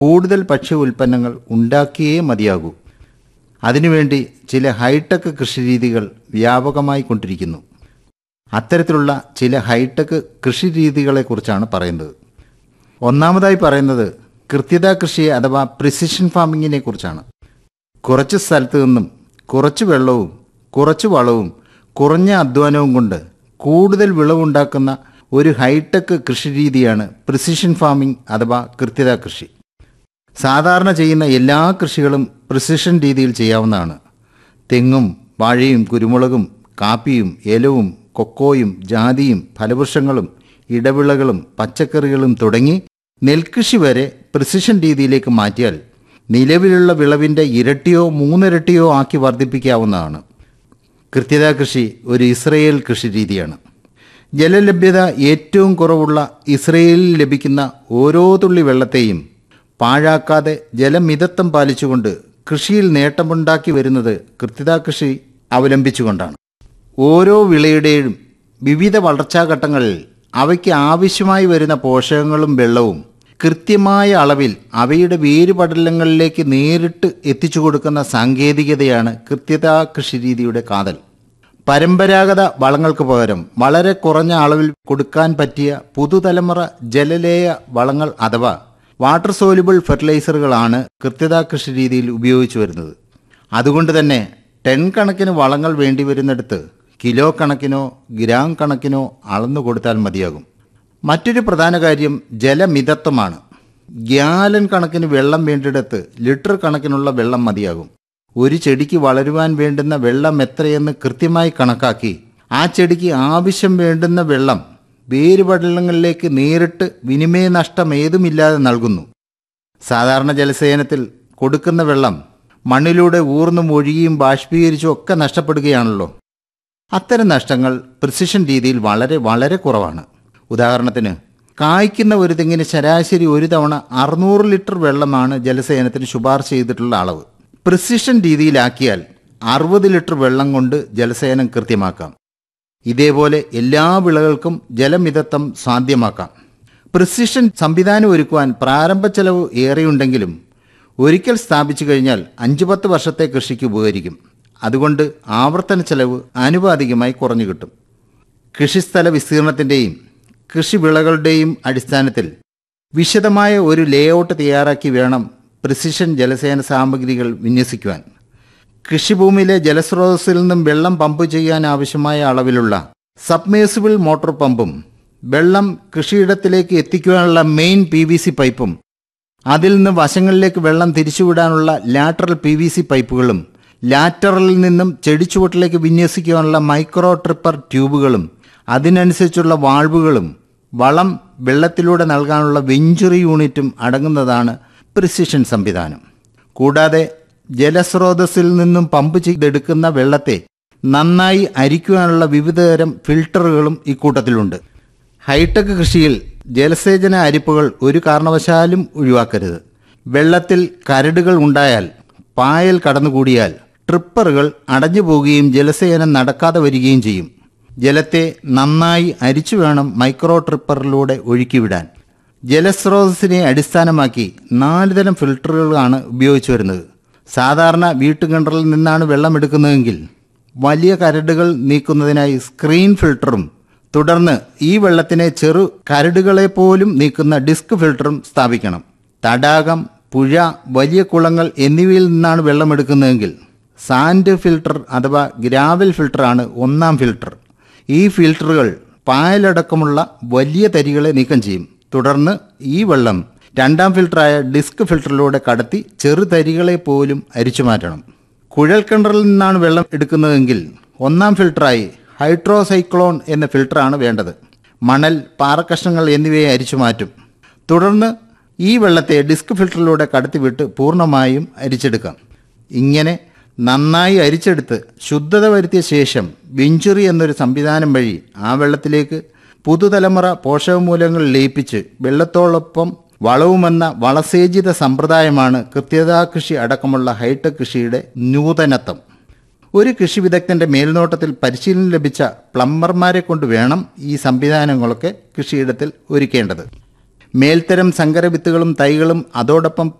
കൂടുതൽ ഭക്ഷ്യ ഉൽപ്പന്നങ്ങൾ ഉണ്ടാക്കിയേ മതിയാകൂ അതിനുവേണ്ടി ചില ഹൈടെക് കൃഷിരീതികൾ വ്യാപകമായി കൊണ്ടിരിക്കുന്നു അത്തരത്തിലുള്ള ചില ഹൈടെക് കൃഷിരീതികളെക്കുറിച്ചാണ് പറയുന്നത് ഒന്നാമതായി പറയുന്നത് കൃത്യത കൃഷി അഥവാ പ്രിസിഷൻ ഫാമിങ്ങിനെ കുറിച്ചാണ് കുറച്ച് സ്ഥലത്ത് നിന്നും കുറച്ച് വെള്ളവും കുറച്ച് വളവും കുറഞ്ഞ അധ്വാനവും കൊണ്ട് കൂടുതൽ വിളവുണ്ടാക്കുന്ന ഒരു ഹൈടെക് കൃഷിരീതിയാണ് പ്രിസിഷൻ ഫാമിംഗ് അഥവാ കൃത്യത കൃഷി സാധാരണ ചെയ്യുന്ന എല്ലാ കൃഷികളും പ്രിസിഷൻ രീതിയിൽ ചെയ്യാവുന്നതാണ് തെങ്ങും വാഴയും കുരുമുളകും കാപ്പിയും ഏലവും കൊക്കോയും ജാതിയും ഫലവൃക്ഷങ്ങളും ഇടവിളകളും പച്ചക്കറികളും തുടങ്ങി നെൽകൃഷി വരെ പ്രിസിഷൻ രീതിയിലേക്ക് മാറ്റിയാൽ നിലവിലുള്ള വിളവിൻ്റെ ഇരട്ടിയോ മൂന്നിരട്ടിയോ ആക്കി വർദ്ധിപ്പിക്കാവുന്നതാണ് കൃത്യത കൃഷി ഒരു ഇസ്രയേൽ കൃഷി രീതിയാണ് ജലലഭ്യത ഏറ്റവും കുറവുള്ള ഇസ്രയേലിൽ ലഭിക്കുന്ന ഓരോ തുള്ളി വെള്ളത്തെയും പാഴാക്കാതെ ജലമിതത്വം പാലിച്ചുകൊണ്ട് കൃഷിയിൽ നേട്ടമുണ്ടാക്കി വരുന്നത് കൃത്യത കൃഷി അവലംബിച്ചുകൊണ്ടാണ് ഓരോ വിളയുടെയും വിവിധ വളർച്ചാഘട്ടങ്ങളിൽ അവയ്ക്ക് ആവശ്യമായി വരുന്ന പോഷകങ്ങളും വെള്ളവും കൃത്യമായ അളവിൽ അവയുടെ വേരുപടലങ്ങളിലേക്ക് നേരിട്ട് എത്തിച്ചു കൊടുക്കുന്ന സാങ്കേതികതയാണ് കൃത്യത കൃഷിരീതിയുടെ കാതൽ പരമ്പരാഗത വളങ്ങൾക്ക് പകരം വളരെ കുറഞ്ഞ അളവിൽ കൊടുക്കാൻ പറ്റിയ പുതുതലമുറ ജലലേയ വളങ്ങൾ അഥവാ വാട്ടർ സോലുബിൾ ഫെർട്ടിലൈസറുകളാണ് കൃത്യത കൃഷി രീതിയിൽ ഉപയോഗിച്ചു വരുന്നത് അതുകൊണ്ട് തന്നെ ടെൻ കണക്കിന് വളങ്ങൾ വേണ്ടി വരുന്നിടത്ത് കിലോ കണക്കിനോ ഗ്രാം കണക്കിനോ അളന്നു കൊടുത്താൽ മതിയാകും മറ്റൊരു പ്രധാന കാര്യം ജലമിതത്വമാണ് ഗ്യാലൻ കണക്കിന് വെള്ളം വേണ്ടിയിടത്ത് ലിറ്റർ കണക്കിനുള്ള വെള്ളം മതിയാകും ഒരു ചെടിക്ക് വളരുവാൻ വേണ്ടുന്ന വെള്ളം എത്രയെന്ന് കൃത്യമായി കണക്കാക്കി ആ ചെടിക്ക് ആവശ്യം വേണ്ടുന്ന വെള്ളം വേരുപടലങ്ങളിലേക്ക് നേരിട്ട് വിനിമയ നഷ്ടം ഏതുമില്ലാതെ നൽകുന്നു സാധാരണ ജലസേചനത്തിൽ കൊടുക്കുന്ന വെള്ളം മണ്ണിലൂടെ ഊർന്നും ഒഴുകിയും ബാഷ്പീകരിച്ചും ഒക്കെ നഷ്ടപ്പെടുകയാണല്ലോ അത്തരം നഷ്ടങ്ങൾ പ്രിസിഷൻ രീതിയിൽ വളരെ വളരെ കുറവാണ് ഉദാഹരണത്തിന് കായ്ക്കുന്ന ഒരു തെങ്ങിന് ശരാശരി ഒരു തവണ അറുന്നൂറ് ലിറ്റർ വെള്ളമാണ് ജലസേചനത്തിന് ശുപാർശ ചെയ്തിട്ടുള്ള അളവ് പ്രിസിഷൻ രീതിയിലാക്കിയാൽ അറുപത് ലിറ്റർ വെള്ളം കൊണ്ട് ജലസേചനം കൃത്യമാക്കാം ഇതേപോലെ എല്ലാ വിളകൾക്കും ജലമിതത്വം സാധ്യമാക്കാം പ്രിസിഷൻ സംവിധാനം ഒരുക്കുവാൻ പ്രാരംഭ ചെലവ് ഏറെയുണ്ടെങ്കിലും ഒരിക്കൽ സ്ഥാപിച്ചു കഴിഞ്ഞാൽ അഞ്ച് പത്ത് വർഷത്തെ കൃഷിക്ക് ഉപകരിക്കും അതുകൊണ്ട് ആവർത്തന ചെലവ് ആനുപാതികമായി കുറഞ്ഞു കിട്ടും കൃഷിസ്ഥല വിസ്തീർണത്തിൻ്റെയും കൃഷിവിളകളുടെയും അടിസ്ഥാനത്തിൽ വിശദമായ ഒരു ലേഔട്ട് തയ്യാറാക്കി വേണം പ്രിസിഷൻ ജലസേന സാമഗ്രികൾ വിന്യസിക്കുവാൻ കൃഷിഭൂമിയിലെ ജലസ്രോതസ്സിൽ നിന്നും വെള്ളം പമ്പ് ചെയ്യാൻ ആവശ്യമായ അളവിലുള്ള സബ്മേഴ്സിബിൾ മോട്ടോർ പമ്പും വെള്ളം കൃഷിയിടത്തിലേക്ക് എത്തിക്കുവാനുള്ള മെയിൻ പി വി സി പൈപ്പും അതിൽ നിന്ന് വശങ്ങളിലേക്ക് വെള്ളം തിരിച്ചുവിടാനുള്ള ലാറ്ററൽ പി വി സി പൈപ്പുകളും ലാറ്ററലിൽ നിന്നും ചെടിച്ചുവട്ടിലേക്ക് വിന്യസിക്കുവാനുള്ള മൈക്രോ ട്രിപ്പർ ട്യൂബുകളും അതിനനുസരിച്ചുള്ള വാൾവുകളും വളം വെള്ളത്തിലൂടെ നൽകാനുള്ള വെഞ്ചുറി യൂണിറ്റും അടങ്ങുന്നതാണ് പ്രിസിഷൻ സംവിധാനം കൂടാതെ ജലസ്രോതസ്സിൽ നിന്നും പമ്പ് ചെയ്തെടുക്കുന്ന വെള്ളത്തെ നന്നായി അരിക്കുവാനുള്ള വിവിധതരം ഫിൽട്ടറുകളും ഇക്കൂട്ടത്തിലുണ്ട് ഹൈടെക് കൃഷിയിൽ ജലസേചന അരിപ്പുകൾ ഒരു കാരണവശാലും ഒഴിവാക്കരുത് വെള്ളത്തിൽ കരടുകൾ ഉണ്ടായാൽ പായൽ കടന്നുകൂടിയാൽ ട്രിപ്പറുകൾ അടഞ്ഞു പോവുകയും ജലസേചനം നടക്കാതെ വരികയും ചെയ്യും ജലത്തെ നന്നായി അരിച്ചു വേണം മൈക്രോ ട്രിപ്പറിലൂടെ ഒഴുക്കിവിടാൻ ജലസ്രോതസ്സിനെ അടിസ്ഥാനമാക്കി നാല് തരം ഫിൽട്ടറുകളാണ് ഉപയോഗിച്ചു വരുന്നത് സാധാരണ വീട്ടുകിണറിൽ നിന്നാണ് വെള്ളം എടുക്കുന്നതെങ്കിൽ വലിയ കരടുകൾ നീക്കുന്നതിനായി സ്ക്രീൻ ഫിൽട്ടറും തുടർന്ന് ഈ വെള്ളത്തിനെ ചെറു കരടുകളെ പോലും നീക്കുന്ന ഡിസ്ക് ഫിൽട്ടറും സ്ഥാപിക്കണം തടാകം പുഴ വലിയ കുളങ്ങൾ എന്നിവയിൽ നിന്നാണ് വെള്ളം എടുക്കുന്നതെങ്കിൽ സാൻഡ് ഫിൽട്ടർ അഥവാ ഗ്രാവൽ ഫിൽട്ടറാണ് ഒന്നാം ഫിൽട്ടർ ഈ ഫിൽട്ടറുകൾ പായലടക്കമുള്ള വലിയ തരികളെ നീക്കം ചെയ്യും തുടർന്ന് ഈ വെള്ളം രണ്ടാം ഫിൽട്ടറായ ഡിസ്ക് ഫിൽട്ടറിലൂടെ കടത്തി ചെറുതരികളെ പോലും അരിച്ചു മാറ്റണം കുഴൽക്കിണറിൽ നിന്നാണ് വെള്ളം എടുക്കുന്നതെങ്കിൽ ഒന്നാം ഫിൽട്ടറായി ഹൈഡ്രോസൈക്ലോൺ എന്ന ഫിൽട്ടറാണ് വേണ്ടത് മണൽ പാറക്കഷ്ണങ്ങൾ എന്നിവയെ അരിച്ചു മാറ്റും തുടർന്ന് ഈ വെള്ളത്തെ ഡിസ്ക് ഫിൽട്ടറിലൂടെ കടത്തിവിട്ട് പൂർണ്ണമായും അരിച്ചെടുക്കാം ഇങ്ങനെ നന്നായി അരിച്ചെടുത്ത് ശുദ്ധത വരുത്തിയ ശേഷം വെഞ്ചുറി എന്നൊരു സംവിധാനം വഴി ആ വെള്ളത്തിലേക്ക് പുതുതലമുറ പോഷകമൂലങ്ങൾ ലയിപ്പിച്ച് വെള്ളത്തോടൊപ്പം വളവുമെന്ന വളസേചിത സമ്പ്രദായമാണ് കൃത്യതാ കൃഷി അടക്കമുള്ള ഹൈടെക് കൃഷിയുടെ നൂതനത്വം ഒരു കൃഷി വിദഗ്ധന്റെ മേൽനോട്ടത്തിൽ പരിശീലനം ലഭിച്ച പ്ലംബർമാരെ കൊണ്ട് വേണം ഈ സംവിധാനങ്ങളൊക്കെ കൃഷിയിടത്തിൽ ഒരുക്കേണ്ടത് മേൽത്തരം സങ്കരവിത്തുകളും തൈകളും അതോടൊപ്പം